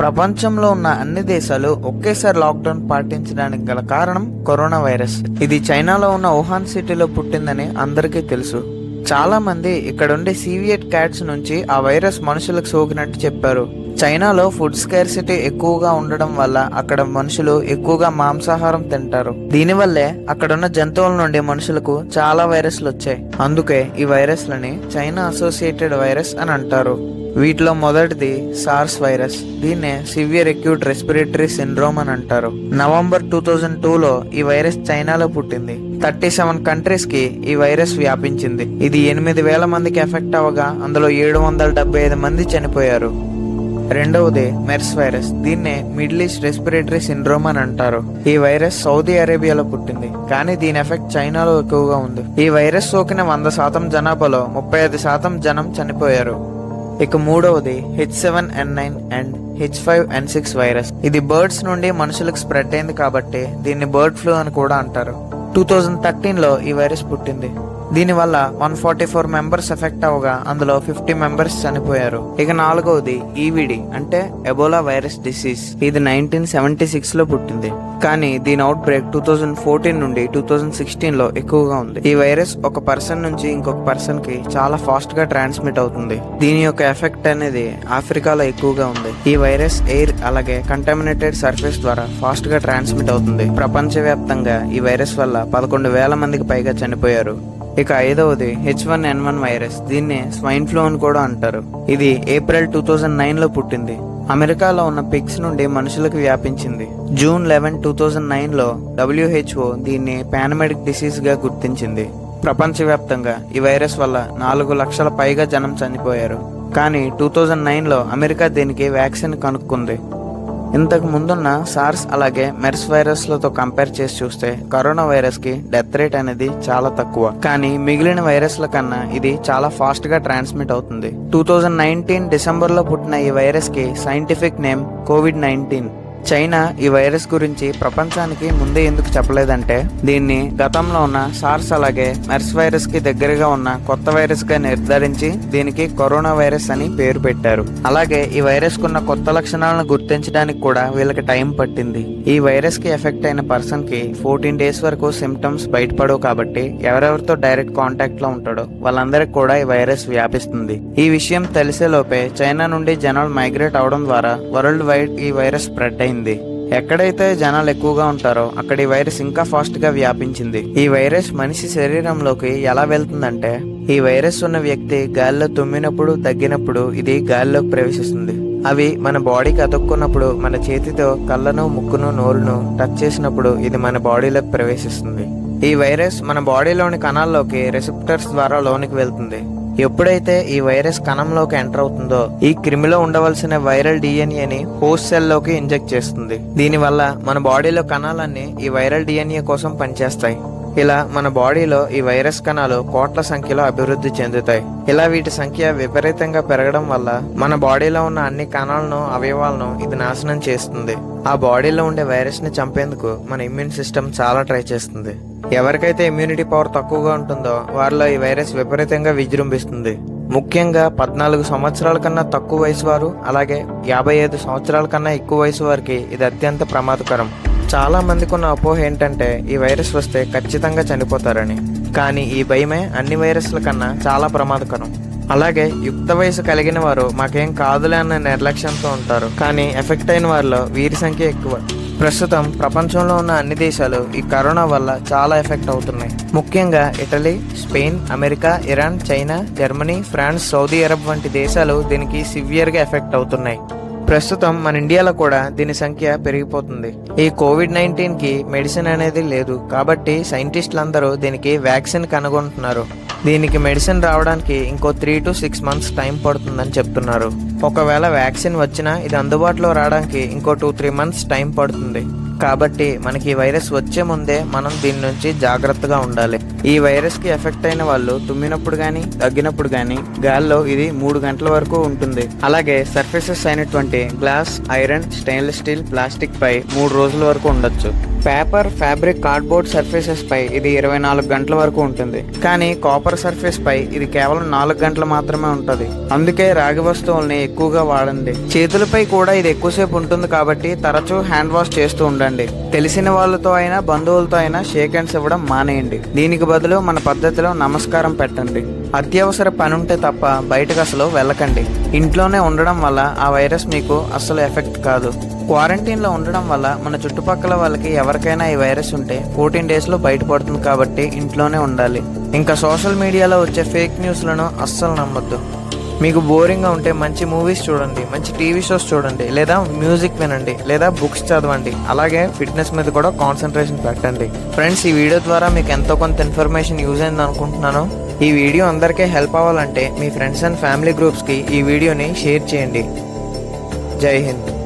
ప్రపంచంలో ఉన్న అన్ని దేశాలు ఒకేసారి లాక్డౌన్ పాటించడానికి గల కారణం కరోనా వైరస్ ఇది చైనాలో ఉన్న వుహాన్ సిటీలో పుట్టిందని అందరికీ తెలుసు చాలా మంది ఇక్కడుండే సీవియట్ క్యాట్స్ నుంచి ఆ వైరస్ మనుషులకు సోకినట్టు చెప్పారు చైనాలో ఫుడ్ స్కేర్సిటీ ఎక్కువగా ఉండడం వల్ల అక్కడ మనుషులు ఎక్కువగా మాంసాహారం తింటారు దీనివల్లే అక్కడున్న జంతువుల నుండి మనుషులకు చాలా వైరస్లు వచ్చాయి అందుకే ఈ వైరస్లని చైనా అసోసియేటెడ్ వైరస్ అని అంటారు వీటిలో మొదటిది సార్స్ వైరస్ దీన్నే సివియర్ అక్యూట్ రెస్పిరేటరీ సిండ్రోమ్ అని అంటారు నవంబర్ టూ థౌజండ్ టూలో ఈ వైరస్ చైనాలో పుట్టింది థర్టీ సెవెన్ కంట్రీస్ కి ఈ వైరస్ వ్యాపించింది ఇది ఎనిమిది వేల మందికి ఎఫెక్ట్ అవ్వగా అందులో ఏడు వందల డెబ్బై ఐదు మంది చనిపోయారు రెండవది మెర్స్ వైరస్ దీన్నే మిడిల్ ఈస్ట్ రెస్పిరేటరీ సిండ్రోమ్ అని అంటారు ఈ వైరస్ సౌదీ అరేబియాలో పుట్టింది కానీ దీని ఎఫెక్ట్ చైనాలో ఎక్కువగా ఉంది ఈ వైరస్ సోకిన వంద శాతం జనాభాలో ముప్పై ఐదు శాతం జనం చనిపోయారు ఇక మూడవది H seven N nine and H five N six virus ఇది బర్డ్స్ నుండి మనుషులకు స్ప్రెడ్ అయింది కాబట్టి దీన్ని బర్డ్ ఫ్లూ అని కూడా అంటారు టూ థౌజండ్ థర్టీన్ లో ఈ వైరస్ పుట్టింది దీనివల్ల one forty four members effect అవగా అందులో ఫిఫ్టీ మెంబర్స్ చనిపోయారు ఇక నాలుగవది ఈవిడి అంటే ఎబోలా వైరస్ డిసీజ్ ఇది నైన్టీన్ సెవెంటీ సిక్స్ లో పుట్టింది కానీ దీని outbreak two thousand fourteen నుండి టూ థౌజండ్ సిక్స్టీన్ లో ఎక్కువగా ఉంది ఈ వైరస్ ఒక పర్సన్ నుంచి ఇంకొక పర్సన్ కి చాలా ఫాస్ట్ గా ట్రాన్స్మిట్ అవుతుంది దీని యొక్క ఎఫెక్ట్ అనేది ఆఫ్రికాలో ఎక్కువగా ఉంది ఈ వైరస్ ఎయిర్ అలాగే కంటామినేటెడ్ సర్ఫేస్ ద్వారా ఫాస్ట్ గా ట్రాన్స్మిట్ అవుతుంది ప్రపంచవ్యాప్తంగా ఈ వైరస్ వల్ల పదకొండు వేల మందికి పైగా చనిపోయారు ఇక ఐదవది H one N one virus దీన్ని స్వైన్ ఫ్లూ అని కూడా అంటారు ఇది ఏప్రిల్ టూ థౌజండ్ నైన్ లో పుట్టింది అమెరికాలో ఉన్న పిగ్స్ నుండి మనుషులకు వ్యాపించింది June eleven two thousand nine లో డబ్ల్యూహెచ్ఓ దీన్ని పానమెడిక్ డిసీజ్ గా గుర్తించింది ప్రపంచవ్యాప్తంగా ఈ వైరస్ వల్ల నాలుగు లక్షల పైగా జనం చనిపోయారు కానీ టూ థౌజండ్ నైన్ లో అమెరికా దీనికి వ్యాక్సిన్ కనుక్కుంది ఇంతకు ముందున్న సార్స్ అలాగే మెర్స్ వైరస్లతో కంపేర్ చేసి చూస్తే కరోనా వైరస్ కి డెత్ రేట్ అనేది చాలా తక్కువ కానీ మిగిలిన వైరస్ల కన్నా ఇది చాలా ఫాస్ట్ గా ట్రాన్స్మిట్ అవుతుంది టూ థౌజండ్ నైన్టీన్ డిసెంబర్ లో పుట్టిన ఈ వైరస్ కి scientific name COVID nineteen China ఈ వైరస్ గురించి ప్రపంచానికి ముందే ఎందుకు చెప్పలేదంటే దీన్ని గతంలో ఉన్న సార్స్ అలాగే మెర్స్ వైరస్ కి దగ్గరగా ఉన్న కొత్త వైరస్ గా నిర్ధారించి దీనికి కరోనా వైరస్ అని పేరు పెట్టారు అలాగే ఈ వైరస్ కున్న కొత్త లక్షణాలను గుర్తించడానికి కూడా వీళ్ళకి టైం పట్టింది ఈ వైరస్ కి ఎఫెక్ట్ అయిన పర్సన్ కి ఫోర్టీన్ డేస్ వరకు సిమ్టమ్స్ బయటపడవు కాబట్టి ఎవరెవరితో డైరెక్ట్ కాంటాక్ట్ లో ఉంటాడో వాళ్ళందరికి కూడా ఈ వైరస్ వ్యాపిస్తుంది ఈ విషయం తెలిసే లోపే చైనా నుండి జనాలు మైగ్రేట్ అవడం ద్వారా వరల్డ్ వైడ్ ఈ వైరస్ స్ప్రెడ్ అయింది ఎక్కడైతే జనాలు ఎక్కువగా ఉంటారో అక్కడ ఈ వైరస్ ఇంకా ఫాస్ట్ గా వ్యాపించింది ఈ వైరస్ మనిషి శరీరంలోకి ఎలా వెళ్తుందంటే ఈ వైరస్ ఉన్న వ్యక్తి గాలిలో తుమ్మినప్పుడు తగ్గినప్పుడు ఇది గాలిలోకి ప్రవేశిస్తుంది అవి మన బాడీకి అతుక్కున్నప్పుడు మన చేతితో కళ్ళను ముక్కును నోరును టచ్ చేసినప్పుడు ఇది మన బాడీలోకి ప్రవేశిస్తుంది ఈ వైరస్ మన బాడీలోని కణాల్లోకి రెసిప్టర్స్ ద్వారా లోనికి వెళ్తుంది ఎప్పుడైతే ఈ వైరస్ కణంలోకి ఎంటర్ అవుతుందో ఈ క్రిమిలో ఉండవలసిన వైరల్ డిఎన్ఏని హోస్ట్ సెల్ లోకి ఇంజెక్ట్ చేస్తుంది దీనివల్ల మన బాడీలో కణాలన్నీ ఈ వైరల్ డిఎన్ఏ కోసం పనిచేస్తాయి ఇలా మన బాడీలో ఈ వైరస్ కణాలు కోట్ల సంఖ్యలో అభివృద్ధి చెందుతాయి ఇలా వీటి సంఖ్య విపరీతంగా పెరగడం వల్ల మన బాడీలో ఉన్న అన్ని కణాలను అవయవాలను ఇది నాశనం చేస్తుంది ఆ బాడీలో ఉండే వైరస్ ని చంపేందుకు మన ఇమ్యూన్ సిస్టమ్ చాలా ట్రై చేస్తుంది ఎవరికైతే ఇమ్యూనిటీ పవర్ తక్కువగా ఉంటుందో వారిలో ఈ వైరస్ విపరీతంగా విజృంభిస్తుంది ముఖ్యంగా పద్నాలుగు సంవత్సరాల కన్నా తక్కువ వయసు వారు అలాగే యాభై ఐదు సంవత్సరాల కన్నా ఎక్కువ వయసు వారికి ఇది అత్యంత ప్రమాదకరం చాలా మందికి ఉన్న అపోహ ఏంటంటే ఈ వైరస్ వస్తే ఖచ్చితంగా చనిపోతారని కానీ ఈ భయమే అన్ని వైరస్ల కన్నా చాలా ప్రమాదకరం అలాగే యుక్త వయసు కలిగిన వారు మాకేం కాదులే అన్న నిర్లక్ష్యంతో ఉంటారు కానీ ఎఫెక్ట్ అయిన వారిలో వీరి సంఖ్య ఎక్కువ ప్రస్తుతం ప్రపంచంలో ఉన్న అన్ని దేశాలు ఈ కరోనా వల్ల చాలా ఎఫెక్ట్ అవుతున్నాయి ముఖ్యంగా Italy Spain America Iran China Germany France Saudi Arab వంటి దేశాలు దీనికి సివియర్గా ఎఫెక్ట్ అవుతున్నాయి ప్రస్తుతం మన ఇండియాలో కూడా దీని సంఖ్య పెరిగిపోతుంది ఈ కోవిడ్ నైన్టీన్ కి మెడిసిన్ అనేది లేదు కాబట్టి సైంటిస్టులందరూ దీనికి వ్యాక్సిన్ కనుగొంటున్నారు దీనికి మెడిసిన్ రావడానికి ఇంకో three to six months time పడుతుందని చెప్తున్నారు ఒకవేళ వ్యాక్సిన్ వచ్చినా ఇది అందుబాటులో రావడానికి ఇంకో టూ త్రీ మంత్స్ టైం పడుతుంది కాబట్టి మనకి ఈ వైరస్ వచ్చే ముందే మనం దీని నుంచి జాగ్రత్తగా ఉండాలి ఈ వైరస్ కి ఎఫెక్ట్ అయిన వాళ్ళు తుమ్మినప్పుడు గాని తగ్గినప్పుడు గాని గాల్లో ఇది మూడు గంటల వరకు ఉంటుంది అలాగే సర్ఫేసెస్ అయినటువంటి glass iron stainless steel plastic పై మూడు రోజుల వరకు ఉండొచ్చు పేపర్ ఫ్యాబ్రిక్ కార్డ్బోర్డ్ సర్ఫేసెస్ పై ఇది ఇరవై నాలుగు గంటల వరకు ఉంటుంది కానీ కాపర్ సర్ఫేస్ పై ఇది కేవలం నాలుగు గంటలు మాత్రమే ఉంటుంది అందుకే రాగి వస్తువుల్ని ఎక్కువగా వాడండి చేతులపై కూడా ఇది ఎక్కువసేపు ఉంటుంది కాబట్టి తరచూ హ్యాండ్ వాష్ చేస్తూ ఉండండి తెలిసిన వాళ్ళతో అయినా బంధువులతో అయినా షేక్ హ్యాండ్స్ ఇవ్వడం మానేయండి దీనికి బదులు మన పద్ధతిలో నమస్కారం పెట్టండి అత్యవసర పని ఉంటే తప్ప బయటకు అసలు వెళ్ళకండి ఇంట్లోనే ఉండడం వల్ల ఆ వైరస్ మీకు అస్సలు ఎఫెక్ట్ కాదు క్వారంటైన్లో ఉండడం వల్ల మన చుట్టుపక్కల వాళ్ళకి ఎవరికైనా ఈ వైరస్ ఉంటే ఫోర్టీన్ డేస్లో బయటపడుతుంది కాబట్టి ఇంట్లోనే ఉండాలి ఇంకా సోషల్ మీడియాలో వచ్చే ఫేక్ న్యూస్లను అస్సలు నమ్మొద్దు మీకు బోరింగ్గా ఉంటే మంచి మూవీస్ చూడండి మంచి టీవీ షోస్ చూడండి లేదా మ్యూజిక్ వినండి లేదా బుక్స్ చదవండి అలాగే ఫిట్నెస్ మీద కూడా కాన్సన్ట్రేషన్ పెట్టండి ఫ్రెండ్స్ ఈ వీడియో ద్వారా మీకు ఎంతో కొంత ఇన్ఫర్మేషన్ యూజ్ అయింది అనుకుంటున్నాను ఈ వీడియో అందరికీ హెల్ప్ అవ్వాలంటే మీ ఫ్రెండ్స్ అండ్ ఫ్యామిలీ గ్రూప్స్కి ఈ వీడియోని షేర్ చేయండి జై హింద్